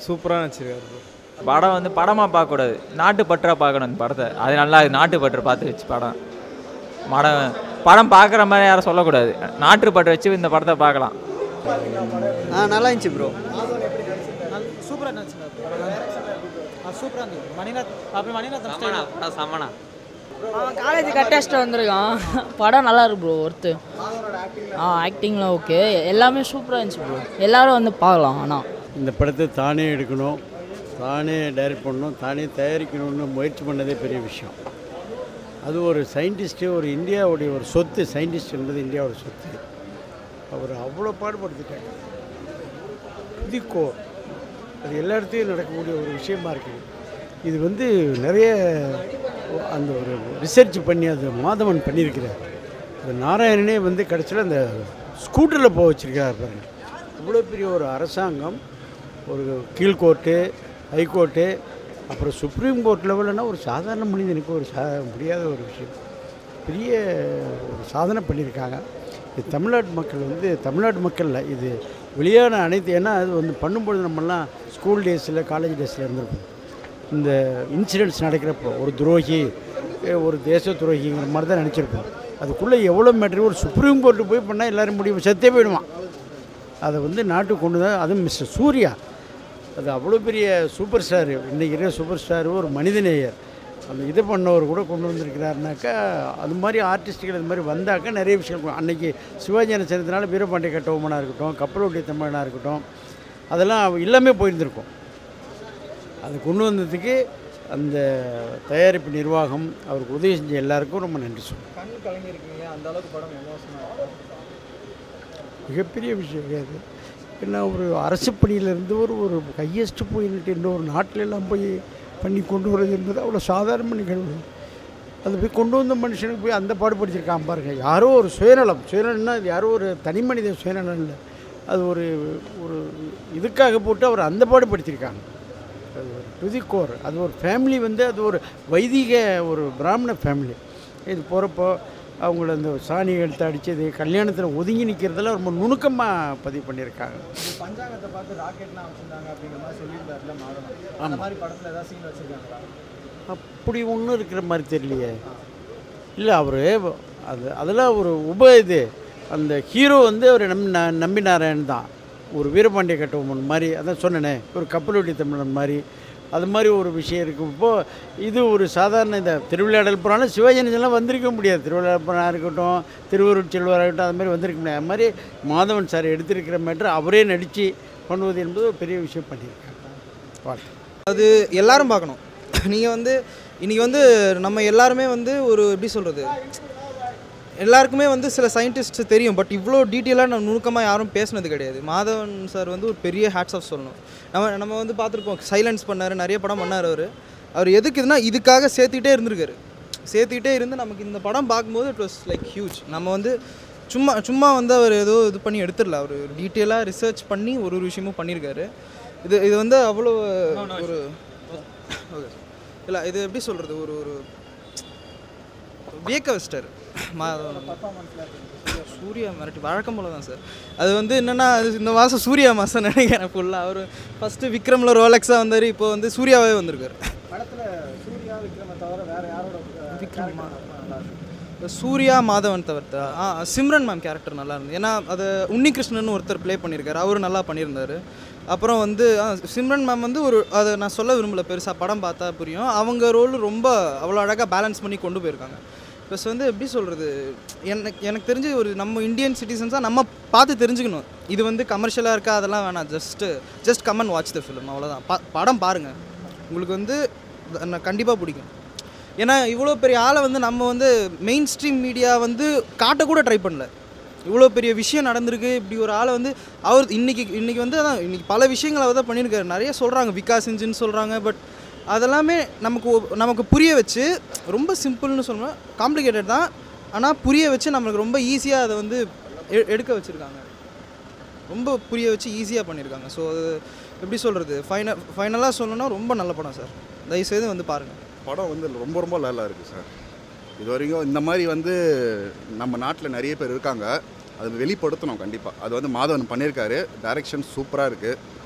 சூப்பராக நடிச்சிருக்காரு ப்ரோ படம் வந்து படமாக பார்க்கக்கூடாது நாட்டுப்பற்றா பார்க்கணும் இந்த படத்தை அது நல்லா நாட்டுப்பற்று பார்த்து வச்சு படம் படம் படம் பார்க்குற மாதிரி யாரும் சொல்லக்கூடாது நாட்டுப்பற்று வச்சு இந்த படத்தை பார்க்கலாம் ஆ நல்லா இருந்துச்சு ப்ரோ சூப்பராக இருந்துச்சுங்க சூப்பராக இருந்தது மணிநாத் அப்படி மணிநாத் ஸ்டைல் சமணா அவன் காலேஜ் கட்டஸ்ட்டு வந்திருக்கான் படம் நல்லா இருக்கு ப்ரோ ஒருத்து ஆ ஆக்டிங்லாம் ஓகே எல்லாமே சூப்பராக இருந்துச்சு ப்ரோ எல்லாரும் வந்து பார்க்கலாம் ஆனால் இந்த படத்தை தானே எடுக்கணும் தானே டைரக்ட் பண்ணணும் தானே தயாரிக்கணும்னு முயற்சி பண்ணதே பெரிய விஷயம் அது ஒரு சயின்டிஸ்ட்டு ஒரு இந்தியாவுடைய ஒரு சொத்து சயின்டிஸ்ட் என்பது இந்தியாவோட சொத்து அவர் அவ்வளோ பாடுபடுத்திட்டாங்க புதிக்கோ அது எல்லா இடத்துலையும் நடக்கக்கூடிய ஒரு விஷயமா இருக்குது இது வந்து நிறைய அந்த ஒரு ரிசர்ச் பண்ணி அது மாதவன் பண்ணியிருக்கிறார் அது நாராயணனே வந்து கடைசியில் அந்த ஸ்கூட்டரில் போக வச்சிருக்கார் பாருங்க இவ்வளோ பெரிய ஒரு அரசாங்கம் ஒரு கீழ்கோர்ட்டு ஹைகோர்ட்டு அப்புறம் சுப்ரீம் கோர்ட் லெவலில்னா ஒரு சாதாரண மனிதனுக்கு ஒரு சா முடியாத ஒரு விஷயம் பெரிய ஒரு சாதனை பண்ணியிருக்காங்க இது தமிழ்நாட்டு மக்கள் வந்து தமிழ்நாட்டு மக்களில் இது வெளியான அனைத்து ஏன்னா அது வந்து பண்ணும்பொழுது நம்மலாம் ஸ்கூல் டேஸில் காலேஜ் டேஸில் இருந்திருப்போம் இந்த இன்சிடென்ட்ஸ் நடக்கிறப்போ ஒரு துரோகி ஏ, ஒரு தேச துரோகிங்கிற மாதிரி தான் நினச்சிருப்போம் அதுக்குள்ளே எவ்வளோ மேட்ரு ஒரு சுப்ரீம் கோர்ட்டு போய் பண்ணால் எல்லோரும் முடிவு செத்தே போயிடுவான் அதை வந்து நாட்டுக்கு கொண்டு தான் அதுவும் மிஸ்டர் சூர்யா அது அவ்வளோ பெரிய சூப்பர் ஸ்டார் இன்றைக்கி இருக்கிற சூப்பர் ஸ்டார் ஒரு மனிதநேயர் அந்த இது பண்ணவர் கூட கொண்டு வந்திருக்கிறாருனாக்கா அது மாதிரி ஆர்டிஸ்ட்டுகள் இது மாதிரி வந்தாக்கா நிறைய விஷயம் அன்றைக்கி சிவாஜி கணேசனத்தினால வீரபாண்டிய கட்டபொம்மனாக இருக்கட்டும் கப்பலோட்டிய தமிழனாக இருக்கட்டும் அதெல்லாம் எல்லாமே போயிருந்திருக்கும் அது கொண்டு வந்ததுக்கு அந்த தயாரிப்பு நிர்வாகம் அவருக்கு உதவி செஞ்ச எல்லாருக்கும் ரொம்ப நன்றி சொல்லுவேன் கண் கலங்கிருக்கீங்க அந்த அளவுக்கு படம் எமோஷனாக மிகப்பெரிய விஷயம் கிடையாது ஏன்னா ஒரு அரசு பணியிலேருந்து ஒரு ஒரு ஹையஸ்ட் போய் நின்று இன்னொரு நாட்டில எல்லாம் போய் பண்ணி கொண்டு வர்றது என்பது அவ்வளோ சாதாரண நிகழ்வு அது போய் கொண்டு வந்த மனுஷனுக்கு போய் அந்த பாடுபடுத்திருக்கான் பாருங்க யாரோ ஒரு சுயநலம் சுயநலம்னா இது யாரோ ஒரு தனி மனித சுயநலம் இல்லை அது ஒரு ஒரு இதுக்காக போட்டு அவர் அந்த பாடுபடுத்தியிருக்காங்க அது ஒரு துதிக்கோர் அது ஒரு ஃபேமிலி வந்து அது ஒரு வைதிக ஒரு பிராமண ஃபேமிலி இது போகிறப்போ அவங்கள அந்த சாணி எடுத்து அடித்தது கல்யாணத்தில் ஒதுங்கி நிற்கிறதெல்லாம் ரொம்ப நுணுக்கமாக பதிவு பண்ணியிருக்காங்க பஞ்சாங்கத்தை பார்த்து ராக்கெட்லாம் வச்சுருந்தாங்க அப்படிங்கிற மாதிரி சொல்லியிருந்தாருல மாதவன் அந்த மாதிரி படத்தில் ஏதாவது சீன் வச்சுருக்காங்களா அப்படி ஒன்றும் இருக்கிற மாதிரி தெரியலையே இல்லை அவர் அது அதெல்லாம் ஒரு உப இது அந்த ஹீரோ வந்து அவர் நம்பி ந- நம்பி நாராயணன் தான் ஒரு வீரபாண்டிய கட்டபொம்மன் மாதிரி அதான் சொன்னேனே ஒரு கப்பலோட்டி தமிழன் மாதிரி அது மாதிரி ஒரு விஷயம் இருக்குப்போ இது ஒரு சாதாரண இந்த திருவிளையாடல் புறாலும் சிவாஜினெல்லாம் வந்திருக்க முடியாது திருவிளையாடல் புறாக இருக்கட்டும் திருவருட் செல்வராக இருக்கட்டும் அது மாதிரி வந்திருக்க முடியாது அது மாதிரி மாதவன் சார் எடுத்திருக்கிற மேட்ரு அவரே நடித்து பண்ணுவது என்பது ஒரு பெரிய விஷயம் பண்ணியிருக்காங்க வாழ்க்கை அது எல்லாரும் பார்க்கணும் நீங்கள் வந்து இன்றைக்கி வந்து நம்ம எல்லாருமே வந்து ஒரு எப்படி சொல்கிறது எல்லாருக்குமே வந்து சில சயின்டிஸ்ட் தெரியும் பட் இவ்வளோ டீட்டெயிலாக நம்ம நுணுக்கமாக யாரும் பேசுனது கிடையாது மாதவன் சார் வந்து ஒரு பெரிய ஹேட்ஸ் ஆஃப் சொல்லணும் நம்ம நம்ம வந்து பார்த்துருப்போம் சைலன்ஸ் பண்ணார் நிறைய படம் பண்ணார் அவர் அவர் எதுக்கு இதுனா இதுக்காக சேர்த்துக்கிட்டே இருந்திருக்காரு சேர்த்துக்கிட்டே இருந்து நமக்கு இந்த படம் பார்க்கும்போது இட் வாஸ் லைக் ஹியூஜ் நம்ம வந்து சும்மா சும்மா வந்து அவர் ஏதோ இது பண்ணி எடுத்துடல அவர் டீட்டெயிலாக ரிசர்ச் பண்ணி ஒரு ஒரு விஷயமும் பண்ணியிருக்காரு இது இது வந்து அவ்வளோ ஒரு ஓகே இல்லை இது எப்படி சொல்கிறது ஒரு ஒரு வியக்க வச்சிட்டார் சூர்யா மிரட்டி வழக்கம் போல தான் சார் அது வந்து என்னென்னா அது இந்த மாதம் சூர்யா மாதம் நினைக்கிறேன் ஃபுல்லாக அவர் ஃபஸ்ட்டு விக்ரமில் ரோலக்ஸாக வந்தார் இப்போ வந்து சூர்யாவே வந்திருக்காரு படத்தில் சூர்யா விக்ரமை தவிர வேற யாரோட விக்ரமா சூர்யா மாதவன் தவிர்த்தா ஆ சிம்ரன் மேம் கேரக்டர் நல்லா இருந்தது ஏன்னா அது உன்னிகிருஷ்ணன் ஒருத்தர் ப்ளே பண்ணியிருக்காரு அவரும் நல்லா பண்ணியிருந்தாரு அப்புறம் வந்து ஆ, சிம்ரன் மேம் வந்து ஒரு அதை நான் சொல்ல விரும்பல பெருசாக படம் பார்த்தா புரியும் அவங்க ரோல் ரொம்ப அவ்வளோ அழகாக பேலன்ஸ் பண்ணி கொண்டு போயிருக்காங்க ப்ளஸ் வந்து எப்படி சொல்கிறது எனக்கு எனக்கு தெரிஞ்சு ஒரு நம்ம இந்தியன் சிட்டிசன்ஸாக நம்ம பார்த்து தெரிஞ்சுக்கணும் இது வந்து கமர்ஷியலாக இருக்கா அதெல்லாம் வேணாம் just just come and watch the film அவ்வளோதான் பா படம் பாருங்கள் உங்களுக்கு வந்து கண்டிப்பாக பிடிக்கும் ஏன்னா இவ்வளோ பெரிய ஆளை வந்து நம்ம வந்து மெயின் ஸ்ட்ரீம் மீடியா வந்து காட்டக்கூட ட்ரை பண்ணல இவ்வளோ பெரிய விஷயம் நடந்திருக்கு இப்படி ஒரு ஆளை வந்து அவர் இன்னைக்கு இன்னைக்கு வந்து அதான் இன்னைக்கு பல விஷயங்கள் அவர் தான் பண்ணியிருக்காரு நிறைய சொல்கிறாங்க விகாஸ் இன்ஜின் சொல்கிறாங்க பட் அதெல்லாமே நமக்கு ஒ- நமக்கு புரிய வச்சு ரொம்ப சிம்பிள்னு சொல்லணும் காம்ப்ளிகேட்டட் தான் ஆனால் புரிய வச்சு நம்மளுக்கு ரொம்ப ஈஸியாக அதை வந்து எ- எடுக்க வச்சுருக்காங்க ரொம்ப புரிய வச்சு ஈஸியாக பண்ணியிருக்காங்க ஸோ அது எப்படி சொல்கிறது ஃபைனல் ஃபைனலாக சொல்லணும்னா ரொம்ப நல்ல படம் சார் தயவுசெய்து வந்து பாருங்கள் படம் வந்து ரொம்ப ரொம்ப நல்லா இருக்குது சார் இது வரைக்கும் இந்த மாதிரி வந்து நம்ம நாட்டில் நிறைய பேர் இருக்காங்க அது வெளிப்படுத்தணும் கண்டிப்பாக அது வந்து மாதவன் பண்ணியிருக்காரு டைரக்ஷன் சூப்பராக இருக்குது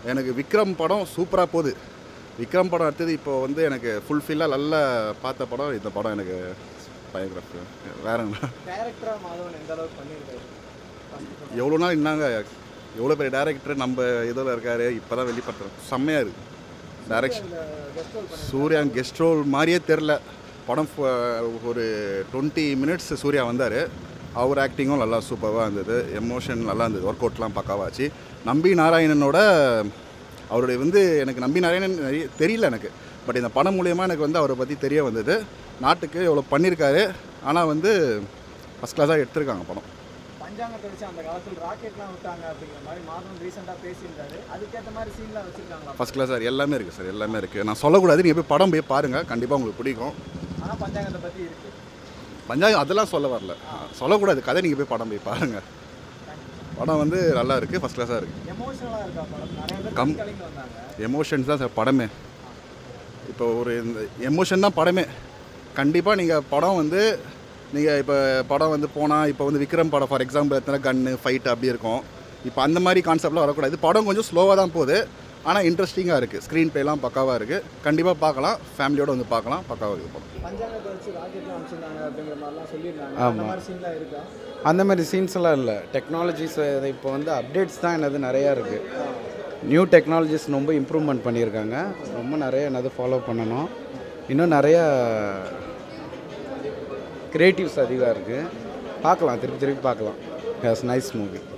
எனக்கு விக்ரம் படம் சூப்பராக போகுது விக்ரம் படம் அடுத்தது இப்போ வந்து எனக்கு ஃபுல்ஃபில்லாக நல்லா பார்த்த படம் இந்த படம் எனக்கு பயோகிராஃபி வேற என்ன டேரக்டரா மாதவன் எந்த அளவுக்கு பண்ணியிருக்காரு எவ்வளோ நாள் என்னங்க எவ்வளோ பெரிய டேரக்டர் நம்ம இதில் இருக்காரு இப்போ தான் வெளிப்படுத்துறோம் செம்மையாக இருக்குது டேரக்ஷன் சூர்யா கெஸ்ட் ரோல் மாதிரியே தெரில படம் ஃப- ஒரு டுவெண்ட்டி மினிட்ஸ் சூர்யா வந்தார் அவர் ஆக்டிங்கும் நல்லா சூப்பராக இருந்தது எமோஷன் நல்லா இருந்தது ஒர்க் அவுட்லாம் பக்காவாச்சு நம்பி நாராயணனோட அவருடைய வந்து எனக்கு நம்பி நாராயணன் நிறைய தெரியல எனக்கு பட் இந்த படம் மூலியமாக எனக்கு வந்து அவரை பற்றி தெரிய வந்தது நாட்டுக்கு எவ்வளோ பண்ணியிருக்காரு ஆனால் வந்து ஃபஸ்ட் கிளாஸாக எடுத்திருக்காங்க படம் பஞ்சாங்கத்தை வச்சு அந்த காலத்தில் ராக்கெட்லாம் விட்டாங்க அப்படிங்கிற மாதிரி மாதவன் ரீசெண்டாக பேசியிருந்தாரு அதுக்கேற்ற மாதிரி சீன்லாம் வச்சிருக்காங்களா ஃபஸ்ட் கிளாஸ் சார் எல்லாமே இருக்குது சார் எல்லாமே இருக்குது நான் சொல்லக்கூடாது நீங்கள் போய் படம் போய் பாருங்கள் கண்டிப்பாக உங்களுக்கு பிடிக்கும் ஆனால் பஞ்சாங்கத்தை பற்றி இருக்கு பஞ்சாயம் அதெல்லாம் சொல்ல வரல சொல்லக்கூடாது கதை நீங்கள் போய் படம் போய் பாருங்கள் படம் வந்து நல்லா இருக்குது ஃபஸ்ட் கிளாஸாக இருக்குது எமோஷனலாக இருக்கா படம் நிறைய பேர் கம்- கலிங்க வந்தாங்க எமோஷன்ஸ் தான் சார் படமே இப்போ ஒரு இந்த எமோஷன் தான் படமே கண்டிப்பாக நீங்கள் படம் வந்து நீங்கள் இப்போ படம் வந்து போனால் இப்போ வந்து விக்ரம் படம் ஃபார் எக்ஸாம்பிள் எத்தனை கன்று ஃபைட் அப்படி இருக்கும் இப்போ அந்த மாதிரி கான்செப்ட்லாம் வரக்கூடாது படம் கொஞ்சம் ஸ்லோவாக தான் போகுது ஆனால் இன்ட்ரெஸ்டிங்காக இருக்குது ஸ்க்ரீன் ப்ளேலாம் பக்காவாக இருக்குது கண்டிப்பாக பார்க்கலாம் ஃபேமிலியோட வந்து பார்க்கலாம் பக்காவாக இருக்குது படம் பஞ்சாங்கத்தை வச்சு ராக்கெட்லாம் அனுப்பிச்சிருந்தாங்க அப்படிங்கிற மாதிரிலாம் சொல்லியிருந்தாங்க அந்த ஆமா. மாதிரி சீன்லாம் இருக்கா அந்த மாதிரி சீன்ஸ் எல்லாம் இல்லை டெக்னாலஜிஸ் இப்போ வந்து அப்டேட்ஸ் தான் என்னது நிறையா இருக்குது நியூ டெக்னாலஜிஸ் ரொம்ப இம்ப்ரூவ்மெண்ட் பண்ணியிருக்காங்க ரொம்ப நிறைய என்னது ஃபாலோ பண்ணணும் இன்னும் நிறையா கிரியேட்டிவ்ஸ் அதிகம் இருக்குது பார்க்கலாம் திருப்பி திருப்பி பார்க்கலாம் நைஸ் மூவி